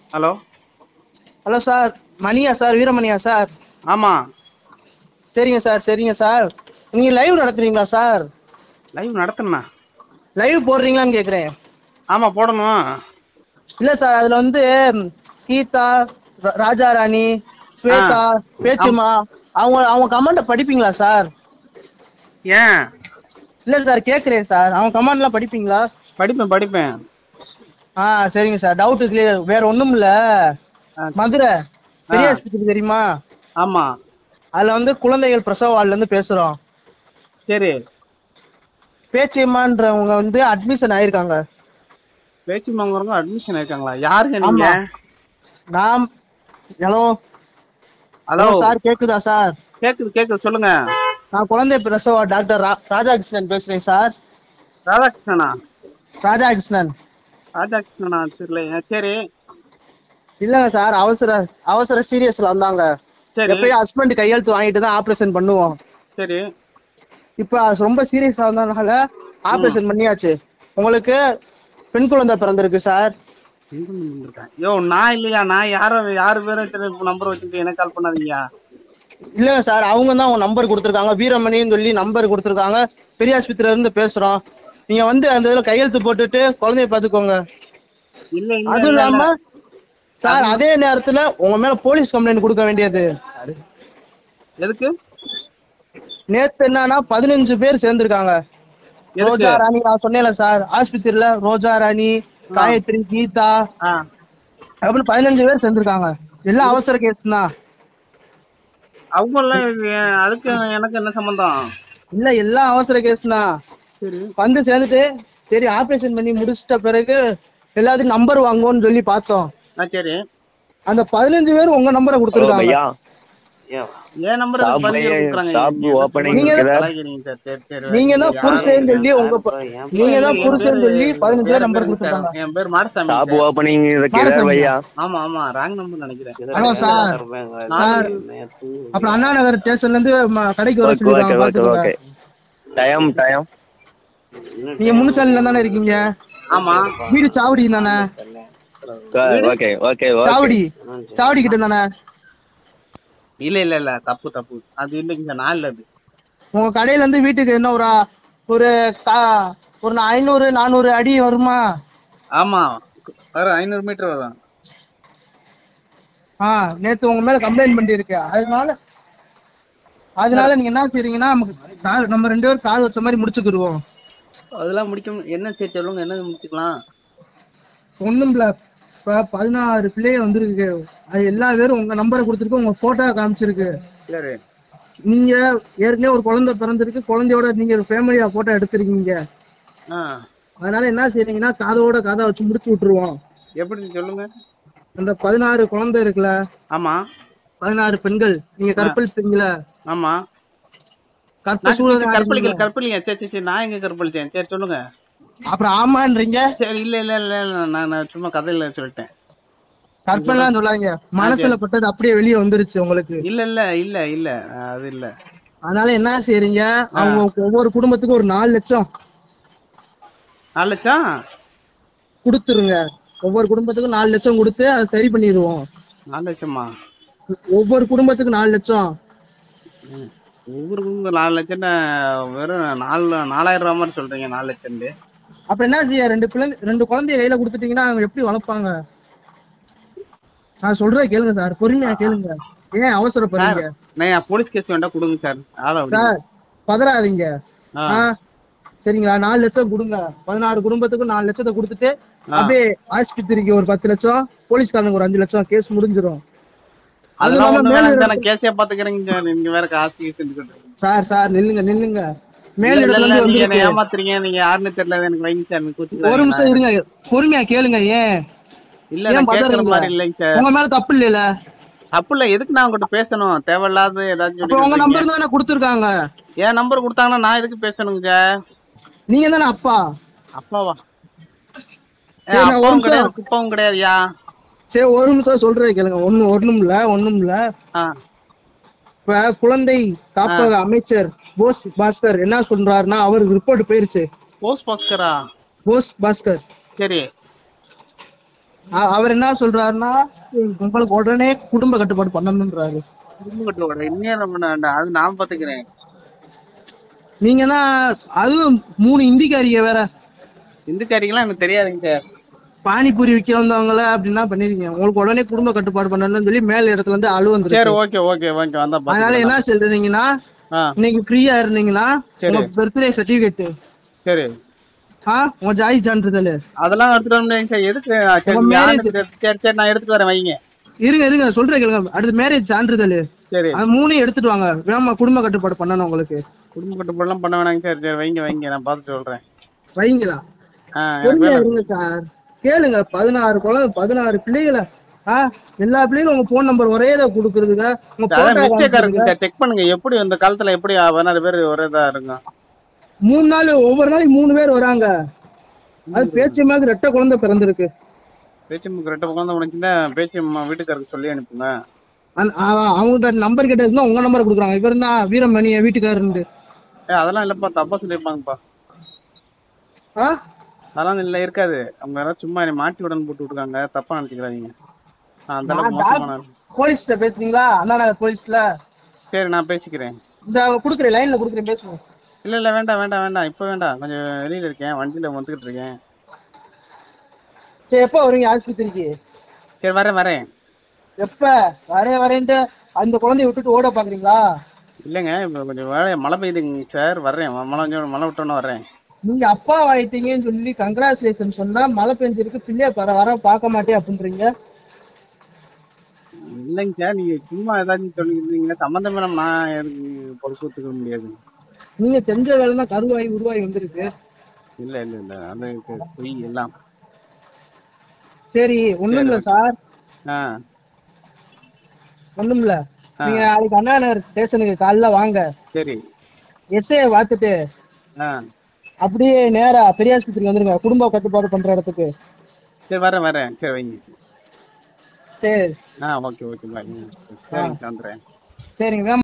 Hello hello sir மணியா sir வீரமணியா sir ஆமா சரிங்க சார் சரிங்க சார் நீங்க லைவ் நடத்துறீங்களா சார் லைவ் நடத்தணுண்ணா லைவ் போடுறீங்களான்னு கேக்குறேன் ஆமா போடணும் இல்ல சார் அதுல வந்து ம், கீதா ரா- ராஜா ராணி ஸ்வேதா பேச்சுமா அவங்க அவங்க கமெண்ட படிப்பீங்களா சார் ஏன் இல்ல சார் கேக்குறேன் சார் அவங்க கமெண்ட்லாம் படிப்பீங்களா படிப்பேன் படிப்பேன் ஆ சரிங்க சார் டவுட் கிளியர் வேற ஒண்ணும் இல்ல ஆ, மதுரை பெரிய ஆ. ஆஸ்பத்திரி தெரியுமா ஆமா அதுல வந்து குழந்தைகள் பிரசவ வார்டுல இருந்து பேசுறோம் சரி பேச்சியம்மான்றவங்க வந்து அட்மிஷன் ஆயிருக்காங்க பேச்சு மாங்குறவங்க அட்மிஷன் ஆயிருக்காங்களா யாருங்க நீங்க ஆமா. நான் ஹலோ ஹலோ ஹலோ சார் கேக்குதா சார் கேக்குது கேக்குது சொல்லுங்க நான் குழந்தை பிரசவ டாக்டர் ரா- ராதாகிருஷ்ணன் பேசுறேன் சார் ராதாகிருஷ்ணனா ராதாகிருஷ்ணன் ராதாகிருஷ்ணனா தெரியல சரி இல்லங்க சார் அவசர அவசர சீரியஸ்ல வந்தாங்க சரி எப்பயும் ஹஸ்பண்ட் கையெழுத்து வாங்கிட்டு தான் ஆபரேஷன் பண்ணுவோம் சரி இப்ப அது ரொம்ப சீரியஸா வந்ததுனால ஆபரேஷன் பண்ணியாச்சு உங்களுக்கு பெண் குழந்தை பிறந்திருக்கு சார் எங்க இருந்து வந்திருக்கேன்? யோ நான் இல்லையா நான் யாரோ யாரு பேரும் நம்பர் வச்சுட்டு எனக்கு கால் பண்ணாதீங்க இல்லங்க சார் அவங்க தான் உங்க நம்பர் கொடுத்துருக்காங்க வீரமணின்னு சொல்லி நம்பர் கொடுத்துருக்காங்க பெரிய ஆஸ்பத்திரியில இருந்து பேசுறோம் நீங்க வந்து அந்த இதுல கையெழுத்து போட்டுட்டு குழந்தைய பாத்துக்கோங்க இல்ல இல்ல அதுவும் இல்ல, இல்லாம இல்ல. சார் அதே நேரத்துல உங்க மேல போலீஸ் கம்ப்ளைண்ட் கொடுக்க வேண்டியது எதுக்கு நேத்து என்னன்னா பதினஞ்சு பேர் சேர்ந்திருக்காங்க எதுக்கு? ரோஜா ராணி நான் சொன்னேன்ல சார் ஆஸ்பத்திரியில ரோஜா ராணி காயத்ரி கீதா ஆ அப்படின்னு பதினஞ்சு பேர் சேர்ந்திருக்காங்க எல்லாம் அவசர கேஸ் தான் அவங்க எல்லாம் இது, அதுக்கு எனக்கு என்ன சம்பந்தம் இல்ல எல்லாம் அவசர கேஸ் தான் சரி வந்து சேர்ந்துட்டு சரி ஆபரேஷன் பண்ணி முடிச்சிட்ட பிறகு எல்லாத்துக்கும் நம்பர் வாங்குவோம்னு சொல்லி பார்த்தோம் ஆ சரி அந்த பதினஞ்சு பேர் உங்க நம்பரை ஹலோ கொடுத்துருக்காங்க பையா என் நம்பர் Stop பதினஞ்சு பையன், கொடுக்குறாங்க stop நீங்க என்ன opening சொல்றீங்க? இருக்குது. கலாய்க்கிறீங்க சார். சரி, சரி, நீங்க தான் யாரு புருஷன் இது? சொல்லி உங்க ப- நீங்க தான் என் புருஷன் பேரு சொல்லி பதினஞ்சு வேற பேர் நம்பர் பேரு சார். கொடுத்துருக்காங்க என் பேர் மாடசாமி ஷாப் சார். ஓப்பனிங் இருக்கிற மாடசாமி. பையா ஆமா ஆமா ராங் நம்பர் நினைக்கிறேன் ஹலோ சார் சார் அப்புறம் அண்ணா நகர் ஸ்டேஷன்ல இருந்து ம- கடைக்கு வர ஓகே ஓகே சொல்லிருக்காங்க ஓகே பாத்துக்கோங்க ஓகே டைம் டைம் நீங்க முனுசாலில தானே இருக்கீங்க ஆமா வீடு சாவடி தானே ஓகே ஓகே ஓகே சாவடி சாவடி கிட்ட தானே இல்ல இல்ல இல்ல தப்பு தப்பு அது இல்லைங்க நான் இல்ல அது உங்க கடையில இருந்து வீட்டுக்கு என்ன ஒரு ஒரு கா- ஒரு ஐநூறு நானூறு அடி வருமா ஆமா வரும் ஐநூறு மீட்டர் வரும் ஆ நேத்து உங்க மேல கம்ப்ளைண்ட் பண்ணிருக்கு அதனால அதனால நீங்க என்ன செய்றீங்கன்னா நமக்கு கா- நம்ம ரெண்டு பேரும் காது வச்ச மாதிரி முடிச்சுக்கிருவோம் அதெல்லாம் முடிக்கும் என்ன சரி சொல்லுங்க என்ன முடிச்சுக்கலாம் ஒண்ணும் இல்ல இப்ப பதினாறு பிள்ளைய வந்திருக்கு அது எல்லா பேரும் உங்க நம்பரை கொடுத்துருக்கு உங்க போட்டோ காமிச்சிருக்கு சரி நீங்க ஏற்கனவே ஒரு குழந்தை பிறந்திருக்கு குழந்தையோட நீங்க ஃபேமிலியா போட்டோ எடுத்திருக்கீங்க ஆ அதனால என்ன செய்றீங்கன்னா காதோட காதை வச்சு முடிச்சு விட்டுருவோம் எப்படி சொல்லுங்க அந்த பதினாறு குழந்தை இருக்குல்ல ஆமா பதினாறு பெண்கள் நீங்க கற்பழிச்சீங்கள ஆமா கற்ப நான் சரி, சூழல் சரி, கற்பழிக்கல கற்பழிங்க சரி சரி சரி நான் எங்க கற்பழிச்சேன் சரி சொல்லுங்க அப்புறம் ஆமான்றீங்க சரி இல்ல இல்ல இல்ல இல்ல நான் நான் சும்மா கதையில சொல்லிட்டேன் கற்பனைலாம் சொல்லாங்க மனசுல பட்டது அப்படியே வெளியே வந்துருச்சு உங்களுக்கு இல்ல இல்ல இல்ல இல்ல அது இல்ல அதனால என்ன செய்றீங்க அவங்க ஒவ்வொரு குடும்பத்துக்கும் ஒரு நாலு லட்சம் நாலு லட்சம் கொடுத்துருங்க ஒவ்வொரு குடும்பத்துக்கும் நாலு லட்சம் கொடுத்து அதை சரி பண்ணிடுவோம் நாலு லட்சமா ஒவ்வொரு குடும்பத்துக்கும் நாலு லட்சம் ம். ஒவ்வொரு குடும்பம் நாலு லட்சம்னா வெறும் நாலு நாலாயிரம் ரூபா மாதிரி சொல்றீங்க நாலு லட்சம் அப்ப என்ன செய்ய ரெண்டு பிள்ளை ரெண்டு குழந்தைய கையில கொடுத்துட்டீங்கன்னா அவங்க எப்படி வளர்ப்பாங்க நான் சொல்றேன் கேளுங்க சார் பொறுமையா கேளுங்க ஏன் அவசரப்படுறீங்க நான் போலீஸ் கேஸ் வேண்டாம் கொடுங்க சார் ஆளை விடுங்க. சார் பதறாதீங்க ஆ. ஆ சரிங்களா நாலு லட்சம் கொடுங்க பதினாறு குடும்பத்துக்கும் நாலு லட்சத்தை கொடுத்துட்டு அப்படியே ஆஸ்பத்திரிக்கு ஒரு பத்து லட்சம் போலீஸ்காரனுக்கு ஒரு அஞ்சு லட்சம் கேஸ் முடிஞ்சிரும் அது அதெல்லாம் இல்லாம ஒண்ணு மேல வேணாம் இருக்க- நான் கேஸே பாத்துக்கிறேங்க நீங்க வேற காசு செஞ்சுக்கிட்டு சார் சார் நில்லுங்க நில்லுங்க மேல் இல்ல, இடத்துல இல்ல, இருந்து நீங்க என்ன வந்திருக்கு. ஏமாத்துறீங்க நீங்க யாருன்னு தெரியல எனக்கு வைங்க சார் எனக்கு ஒரு கூச்சுக்கிறாங்க. நிமிஷம் இருங்க பொறுமையா கேளுங்க ஏன் இல்ல ஏன் நான் கேட்கற பதறீங்க? மாதிரி இல்லைங்க சார் உங்க மேல தப்பு இல்லைல தப்பு இல்ல எதுக்கு நான் உங்ககிட்ட பேசணும் தேவையில்லாத ஏதாச்சும் அப்ப உங்க சொல்லி நம்பர் தானே கொடுத்துருக்காங்க என் நம்பர் கொடுத்தாங்கன்னா நான் எதுக்கு பேசணுங்க நீங்க தானே அப்பா அப்பாவா ஏ, சரி, நான் ஒரு அப்பாவும் நிமிஷம். கிடையாது குப்பாவும் கிடையாதுயா சரி ஒரு நிமிஷம் சொல்றேன் கேளுங்க ஒண்ணும் ஒண்ணும் இல்ல ஒண்ணும் இல்ல ஆ இப்ப குழந்தை காப்பக அமைச்சர் போஸ் பாஸ்கர் என்ன சொல்றாருன்னா அவருக்கு ரிப்போர்ட் போயிருச்சு போஸ்ட் பாஸ்கரா போஸ் பாஸ்கர் சரி அ- அவர் என்ன சொல்றாருன்னா உங்களுக்கு உடனே குடும்ப கட்டுப்பாடு பண்ணணும்ன்றாரு குடும்ப கட்டுப்பாடு இன்னும் நம்ம நான் அது நான் பாத்துக்கிறேன் நீங்க தான் அதுவும் மூணு இந்திக்காரிங்க வேற இந்துக்காரிங்களாம் எனக்கு தெரியாதுங்க சார் பானிபூரி விற்க வந்தவங்கள அப்படின்னா பண்ணிருக்கீங்க உங்களுக்கு உடனே குடும்ப கட்டுப்பாடு பண்ணணும்னு சொல்லி மேல் இடத்துல இருந்து அழு சரி வந்துருக்கு ஓகே ஓகே ஓகே வந்தா அதனால பாத்துக்கலாம் என்ன சொல்றீங்கன்னா ஆ இன்னைக்கு ஃப்ரீயா இருந்தீங்கன்னா சரி. உங்க பர்த்டே சர்டிபிகேட் சரி ஆ உங்க ஜாதி சான்றிதழ் அதெல்லாம் எடுத்துட்டு வர முடியாதுங்க சார் எதுக்கு ஆ, சரி உங்க நீங்க marriage- ஆர்டர் சரி சரி நான் எடுத்துட்டு வரேன் வைங்க இருங்க இருங்க சொல்றேன் கேளுங்க அடுத்து மேரேஜ் சான்றிதழ் சரி அது மூணையும் எடுத்துட்டு வாங்க வேமா குடும்ப கட்டுப்பாடு பண்ணணும் உங்களுக்கு குடும்ப கட்டுப்பாடுலாம் பண்ண வேணாங்க சார் சரி வைங்க வைங்க நான் பார்த்துட்டு சொல்றேன் வைங்களா ஆ எனக்கு பொறுமையா வேணும் இருங்க சார் கேளுங்க பதினாறு குழந்தை பதினாறு பிள்ளைகளை ஆ எல்லா பிள்ளைகளும் உங்க போன் நம்பர் ஒரே இதை கொடுக்கறதுங்க உங்க அதான் photo மிஸ்டேக்கா காமிக்கிறதுங்க. இருக்குங்க சார் செக் பண்ணுங்க எப்படி இந்த காலத்துல எப்படி பதினாறு பேர் ஒரே இதா இருக்கும் மூணு நாள் ஒவ்வொரு நாளைக்கு மூணு பேர் வராங்க அது பேச்சு மாதிரி ரெட்டை குழந்தை பிறந்திருக்கு பேச்சு முக்கு ரெட்ட உட்காந்து உனக்குன்னா பேச்சு அம்மா வீட்டுக்காரருக்கு சொல்லி அனுப்புங்க அந்த- அவ- அவங்ககிட்ட நம்பர் கேட்டதுன்னா உங்க நம்பர் கொடுக்குறாங்க இவர் தான் வீரமணி என் வீட்டுக்காரரு ஏ அதெல்லாம் இல்லப்பா தப்பா சொல்லியிருப்பாங்கப்பா ஆ அதெல்லாம் இல்ல இருக்காது அவங்க யாராவது சும்மா என்னை மாட்டி விடன்னு போட்டு விட்டுருக்காங்க தப்பா நினைச்சுக்கிறாதீங்க நான் அந்த அளவுக்கு நான் மோசமான ஆள். போலீஸ்ல பேசுறீங்களா அண்ணா நகர் போலீஸ்ல சரி நான் பேசிக்கிறேன் இந்த குடுக்குறேன் லைன்ல குடுக்குறேன் பேசுங்க இல்ல இல்ல வேண்டாம் வேண்டாம் வேண்டாம் இப்ப வேண்டாம் கொஞ்சம் வெளியில இருக்கேன் வண்டியில வந்துகிட்டு இருக்கேன் சரி எப்ப வருவீங்க ஆஸ்பத்திரிக்கு சரி வரேன் வரேன் எப்ப வரேன் வரேன்ட்டு அந்த குழந்தைய விட்டுட்டு ஓட பாக்குறீங்களா இல்லைங்க இப்ப கொஞ்சம் வேலை மழை பெய்யுதுங்க சார் வர்றேன் மழை கொஞ்சம் மழை விட்டோன்னு வர்றேன் நீங்க அப்பா ஆயிட்டீங்கன்னு சொல்லி கங்க்ராச்சுலேஷன் சொன்னா மழை பெஞ்சிருக்கு பிள்ளைய வர வர பார்க்க மாட்டேன் அப்படின்றீங்க இல்லைங்க சார் நீங்க சும்மா ஏதாச்சும் சொல்லிக்கிறீங்க சம்மந்தம் இல்லாம நான் எதுக்கு பொறுப்பு ஒத்துக்க முடியாது நீங்க செஞ்ச வேலை தான் கருவாகி உருவாகி வந்திருக்கு இல்ல இல்ல இல்ல அது கு- பொய் எல்லாம் சரி ஒண்ணும் இல்ல சார் ஆ ஒண்ணும் இல்ல ஆ. நீங்க நாளைக்கு அண்ணா நகர் ஸ்டேஷனுக்கு காலைல வாங்க சரி எஸ்ஐ பார்த்துட்டு ஆ அப்படியே நேரா பெரியாஸ்பத்திரிக்கு வந்துருங்க குடும்ப கட்டுப்பாடு பண்ற இடத்துக்கு சரி வரேன் வரேன் சரி வைங்க சரி ஆ ஓகே ஓகே பாய் சரிங்க வந்துடுறேன் சரிங்க வேகமா